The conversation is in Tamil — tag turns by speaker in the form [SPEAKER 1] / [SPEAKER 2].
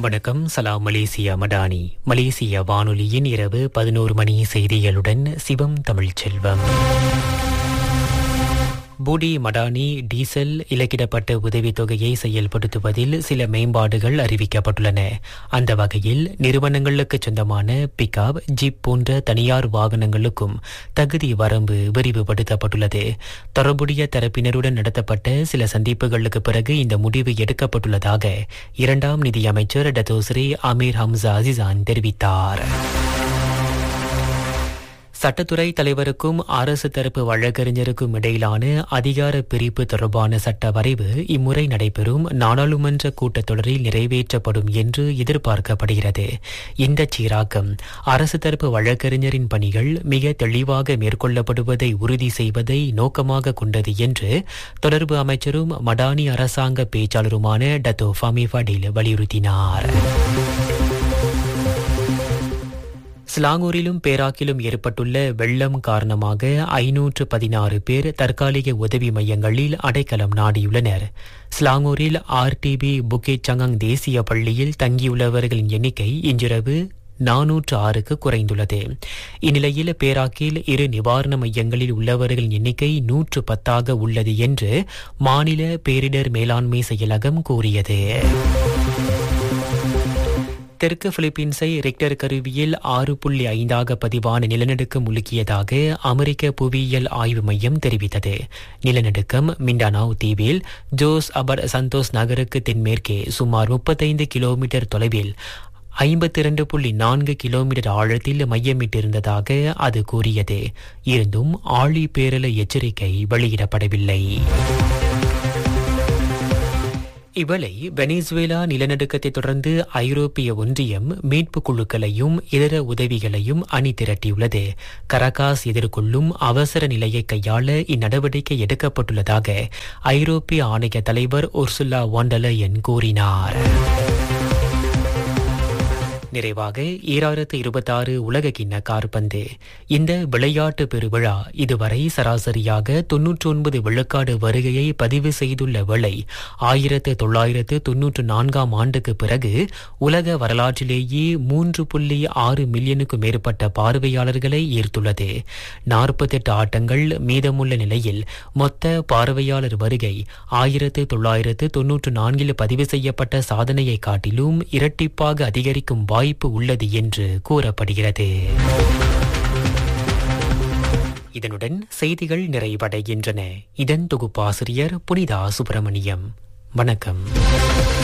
[SPEAKER 1] வணக்கம் சலாம் மலேசியா மடானி மலேசிய வானொலியின் இரவு பதினோரு மணி செய்திகளுடன் சிவம் தமிழ்ச் செல்வம் பூடி மடானி டீசல் இலக்கிடப்பட்ட உதவித்தொகையை செயல்படுத்துவதில் சில மேம்பாடுகள் அறிவிக்கப்பட்டுள்ளன அந்த வகையில் நிறுவனங்களுக்கு சொந்தமான பிக்அப் ஜீப் போன்ற தனியார் வாகனங்களுக்கும் தகுதி வரம்பு விரிவுபடுத்தப்பட்டுள்ளது தொடர்புடைய தரப்பினருடன் நடத்தப்பட்ட சில சந்திப்புகளுக்கு பிறகு இந்த முடிவு எடுக்கப்பட்டுள்ளதாக இரண்டாம் நிதியமைச்சர் டத்தோஸ்ரீ அமீர் ஹம்சா அசிசான் தெரிவித்தார் சட்டத்துறை தலைவருக்கும் அரசு தரப்பு வழக்கறிஞருக்கும் இடையிலான அதிகார பிரிப்பு தொடர்பான சட்ட வரைவு இம்முறை நடைபெறும் நாடாளுமன்ற கூட்டத்தொடரில் நிறைவேற்றப்படும் என்று எதிர்பார்க்கப்படுகிறது இந்த சீராக்கம் அரசு தரப்பு வழக்கறிஞரின் பணிகள் மிக தெளிவாக மேற்கொள்ளப்படுவதை உறுதி செய்வதை நோக்கமாக கொண்டது என்று தொடர்பு அமைச்சரும் மடானி அரசாங்க பேச்சாளருமான டத்தோ ஃபமி ஃபடில் வலியுறுத்தினார் ஸ்லாங்கூரிலும் பேராக்கிலும் ஏற்பட்டுள்ள வெள்ளம் காரணமாக ஐநூற்று பதினாறு பேர் தற்காலிக உதவி மையங்களில் அடைக்கலம் நாடியுள்ளனர் ஸ்லாங்கூரில் ஆர்டிபி புக்கெட் சங்காங் தேசிய பள்ளியில் தங்கியுள்ளவர்களின் எண்ணிக்கை இன்றிரவு நானூற்று ஆறுக்கு குறைந்துள்ளது இந்நிலையில் பேராக்கில் இரு நிவாரண மையங்களில் உள்ளவர்களின் எண்ணிக்கை நூற்று பத்தாக உள்ளது என்று மாநில பேரிடர் மேலாண்மை செயலகம் கூறியது தெற்கு பிலிப்பீன்ஸை ரெக்டர் கருவியில் ஆறு புள்ளி ஐந்தாக பதிவான நிலநடுக்கம் உலுக்கியதாக அமெரிக்க புவியியல் ஆய்வு மையம் தெரிவித்தது நிலநடுக்கம் மிண்டானாவ் தீவில் ஜோஸ் அபர் சந்தோஸ் நகருக்கு தென்மேற்கே சுமார் முப்பத்தைந்து கிலோமீட்டர் தொலைவில் ஐம்பத்தி இரண்டு புள்ளி நான்கு கிலோமீட்டர் ஆழத்தில் மையமிட்டிருந்ததாக அது கூறியது இருந்தும் ஆழி பேரல எச்சரிக்கை வெளியிடப்படவில்லை இவளை வெனிசுவேலா நிலநடுக்கத்தை தொடர்ந்து ஐரோப்பிய ஒன்றியம் மீட்பு குழுக்களையும் இதர உதவிகளையும் அணி திரட்டியுள்ளது கரகாஸ் எதிர்கொள்ளும் அவசர நிலையை கையாள இந்நடவடிக்கை எடுக்கப்பட்டுள்ளதாக ஐரோப்பிய ஆணைய தலைவர் உர்சுல்லா வாண்டலயன் கூறினார் நிறைவாக ஈராயிரத்து இருபத்தாறு உலக கிண்ண கார்பந்து இந்த விளையாட்டு பெருவிழா இதுவரை சராசரியாக தொன்னூற்றி ஒன்பது விழுக்காடு வருகையை பதிவு செய்துள்ள வேளை ஆயிரத்து தொள்ளாயிரத்து தொன்னூற்று நான்காம் ஆண்டுக்கு பிறகு உலக வரலாற்றிலேயே மூன்று புள்ளி ஆறு மில்லியனுக்கும் மேற்பட்ட பார்வையாளர்களை ஈர்த்துள்ளது நாற்பத்தெட்டு ஆட்டங்கள் மீதமுள்ள நிலையில் மொத்த பார்வையாளர் வருகை ஆயிரத்து தொள்ளாயிரத்து தொன்னூற்று நான்கில் பதிவு செய்யப்பட்ட சாதனையை காட்டிலும் இரட்டிப்பாக அதிகரிக்கும் வாய்ப்பு வாய்ப்பு உள்ளது என்று கூறப்படுகிறது இதனுடன் செய்திகள் நிறைவடைகின்றன இதன் தொகுப்பாசிரியர் புனிதா சுப்பிரமணியம் வணக்கம்